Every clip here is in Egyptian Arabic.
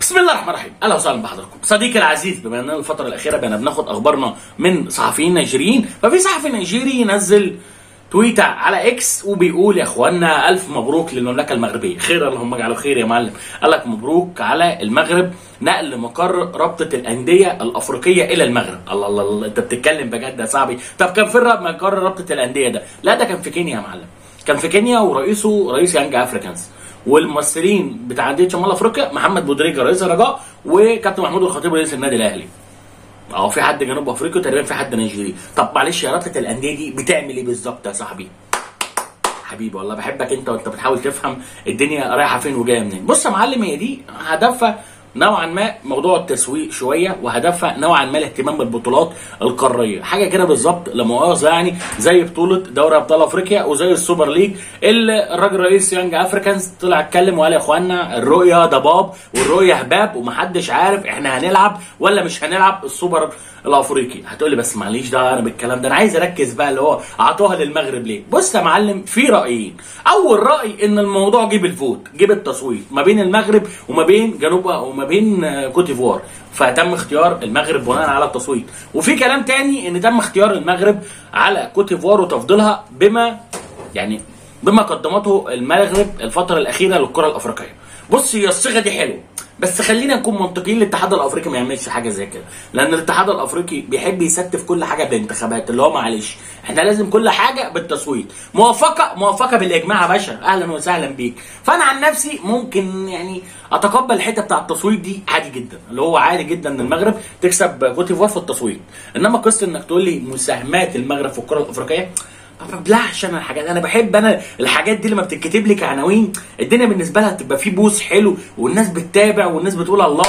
بسم الله الرحمن الرحيم اهلا وسهلا بحضراتكم صديقي العزيز بما اننا الفتره الاخيره بقينا بناخد اخبارنا من صحفيين نيجيريين ففي صحفي نيجيري نزل تويتر على اكس وبيقول يا اخوانا الف مبروك للمملكه المغربيه خير اللهم اجعله خير يا معلم قال لك مبروك على المغرب نقل مقر رابطه الانديه الافريقيه الى المغرب الله الله, الله انت بتتكلم بجد يا صاحبي طب كان فين مقر رابطه الانديه ده لا ده كان في كينيا يا معلم كان في كينيا ورئيسه رئيس يانج افريكانز والممثلين بتاع انديه شمال افريقيا محمد بودريجا رئيس الرجاء وكابتن محمود الخطيب رئيس النادي الاهلي اه في حد جنوب افريقيا تقريبا في حد نيجيري طب معلش يا رابطه الانديه دي بتعمل ايه بالظبط يا صاحبي حبيبي والله بحبك انت وانت بتحاول تفهم الدنيا رايحه فين وجايه منين بص يا معلم هي دي هدفها نوعا ما موضوع التسويق شويه وهدفها نوعا ما الاهتمام بالبطولات القاريه حاجه كده بالظبط لا مؤاخذه يعني زي بطوله دوري ابطال افريقيا وزي السوبر ليج اللي الراجل رئيس يانج افريكانز طلع اتكلم وقال يا اخوانا الرؤيه ضباب والرؤيه هباب ومحدش عارف احنا هنلعب ولا مش هنلعب السوبر الافريقي هتقولي بس معليش ده انا بالكلام ده انا عايز اركز بقى اللي هو اعطوها للمغرب ليه بص يا معلم في رايين اول راي ان الموضوع جيب الفوت جيب التصويت ما بين المغرب وما بين جنوب وما بين كوت ديفوار فتم اختيار المغرب بناء على التصويت وفي كلام تاني ان تم اختيار المغرب على كوت ديفوار وتفضيلها بما يعني بما قدمته المغرب الفتره الاخيره للكره الافريقيه بص هي الصيغه دي حلوه بس خلينا نكون منطقيين الاتحاد الافريقي ما يعملش حاجه زي كده لان الاتحاد الافريقي بيحب يستف كل حاجه بالانتخابات اللي هو معلش احنا لازم كل حاجه بالتصويت موافقه موافقه بالاجماع يا باشا اهلا وسهلا بيك فانا عن نفسي ممكن يعني اتقبل الحته بتاع التصويت دي عادي جدا اللي هو عادي جدا ان المغرب تكسب كوت ديفوار في التصويت انما قصه انك تقول لي مساهمات المغرب في الكره الافريقيه ما ببلعش انا الحاجات انا بحب انا الحاجات دي لما بتتكتب لي كعناوين الدنيا بالنسبه لها تبقى في بوس حلو والناس بتتابع والناس بتقول الله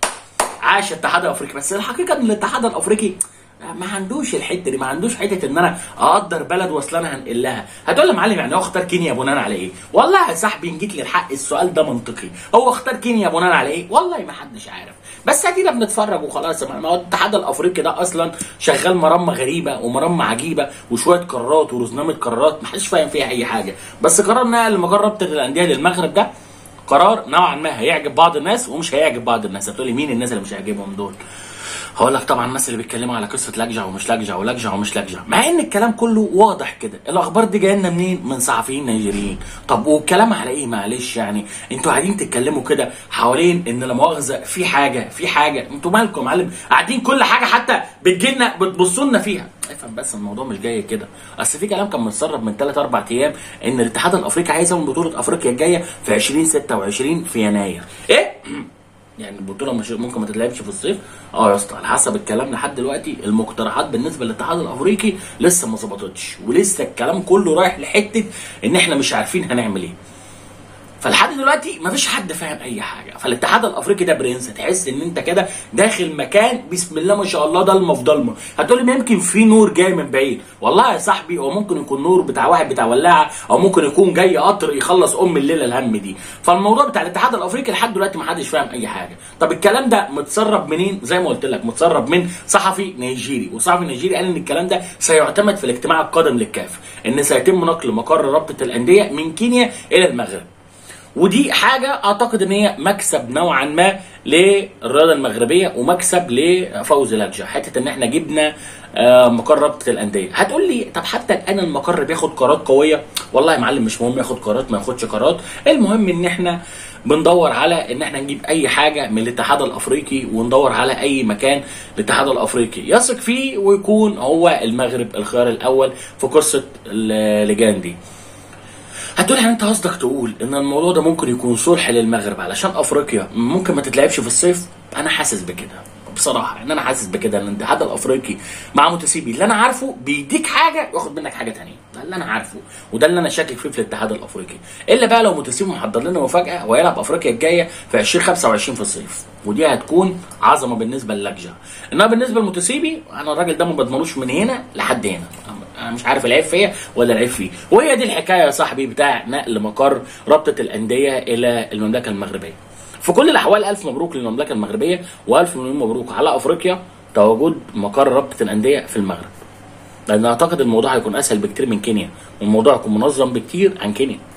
عاش الاتحاد الافريقي بس الحقيقه ان الاتحاد الافريقي ما عندوش الحته دي ما عندوش حته ان انا اقدر بلد واصل انا هنقل لها هتقول لي يا معلم يعني هو اختار كينيا بناء على ايه والله يا صاحبي ان جيت للحق السؤال ده منطقي هو اختار كينيا بناء على ايه والله ما حدش عارف بس ادينا بنتفرج وخلاص ما هو الاتحاد الافريقي ده اصلا شغال مرمى غريبه ومرمى عجيبه وشويه قرارات ورزنامه قرارات ما حدش فاهم فيها اي حاجه بس قرار نقل مجرد رابطه الانديه للمغرب ده قرار نوعا ما هيعجب بعض الناس ومش هيعجب بعض الناس هتقولي مين الناس اللي مش هيعجبهم دول هقول لك طبعا الناس اللي بيتكلموا على قصه لجعه ومش لجعه ولجعه ومش لجعه مع ان الكلام كله واضح كده الاخبار دي جايه لنا منين من صحفيين نيجيريين طب والكلام على ايه معلش يعني انتوا قاعدين تتكلموا كده حوالين ان لا مؤاخذه في حاجه في حاجه انتوا مالكم يا معلم قاعدين كل حاجه حتى بتجيلنا بتبصوا لنا فيها افهم بس الموضوع مش جاي كده اصل في كلام كان متسرب من 3 4 ايام ان الاتحاد الافريقي عايز يعمل بطوله افريقيا الجايه في 2026 في يناير ايه يعني البطوله مش ممكن ما تتلعبش في الصيف اه يا اسطى على حسب الكلام لحد دلوقتي المقترحات بالنسبه للاتحاد الافريقي لسه ما ظبطتش ولسه الكلام كله رايح لحته ان احنا مش عارفين هنعمل ايه فلحد دلوقتي مفيش حد فاهم اي حاجه فالاتحاد الافريقي ده برنس تحس ان انت كده داخل مكان بسم الله ما شاء الله ضلمه في ضلمه هتقولي ما يمكن في نور جاي من بعيد والله يا صاحبي هو ممكن يكون نور بتاع واحد بتاع ولاعه او ممكن يكون جاي قطر يخلص ام الليله الهم دي فالموضوع بتاع الاتحاد الافريقي لحد دلوقتي ما حدش فاهم اي حاجه طب الكلام ده متسرب منين زي ما قلت لك متسرب من صحفي نيجيري وصحفي نيجيري قال ان الكلام ده سيعتمد في الاجتماع القادم للكاف ان سيتم نقل مقر رابطه الانديه من كينيا الى المغرب ودي حاجة أعتقد إن هي مكسب نوعا ما للرياضة المغربية ومكسب لفوز لجة حتة إن إحنا جبنا مقر رابطة الأندية هتقول لي طب حتى الآن المقر بياخد قرارات قوية والله يا معلم مش مهم ياخد قرارات ما ياخدش قرارات المهم إن إحنا بندور على ان احنا نجيب اي حاجه من الاتحاد الافريقي وندور على اي مكان الاتحاد الافريقي يثق فيه ويكون هو المغرب الخيار الاول في قصه اللجان دي هتقول يعني انت قصدك تقول ان الموضوع ده ممكن يكون صلح للمغرب علشان افريقيا ممكن ما تتلعبش في الصيف انا حاسس بكده بصراحه ان انا حاسس بكده ان الاتحاد الافريقي مع متسيبي اللي انا عارفه بيديك حاجه وياخد منك حاجه ثانيه ده اللي انا عارفه وده اللي انا شاكك فيه في الاتحاد الافريقي الا بقى لو متسيبي محضر لنا مفاجاه وهيلعب افريقيا الجايه في 2025 في الصيف ودي هتكون عظمه بالنسبه للجنه انما بالنسبه لمتسيبي انا الراجل ده ما بضمنوش من هنا لحد هنا انا مش عارف العيب فيا ولا العيب فيه وهي دي الحكايه يا صاحبي بتاع نقل مقر رابطه الانديه الى المملكه المغربيه في كل الاحوال الف مبروك للمملكه المغربيه والف مليون مبروك على افريقيا تواجد مقر رابطه الانديه في المغرب لان اعتقد الموضوع هيكون اسهل بكتير من كينيا والموضوع هيكون منظم بكتير عن كينيا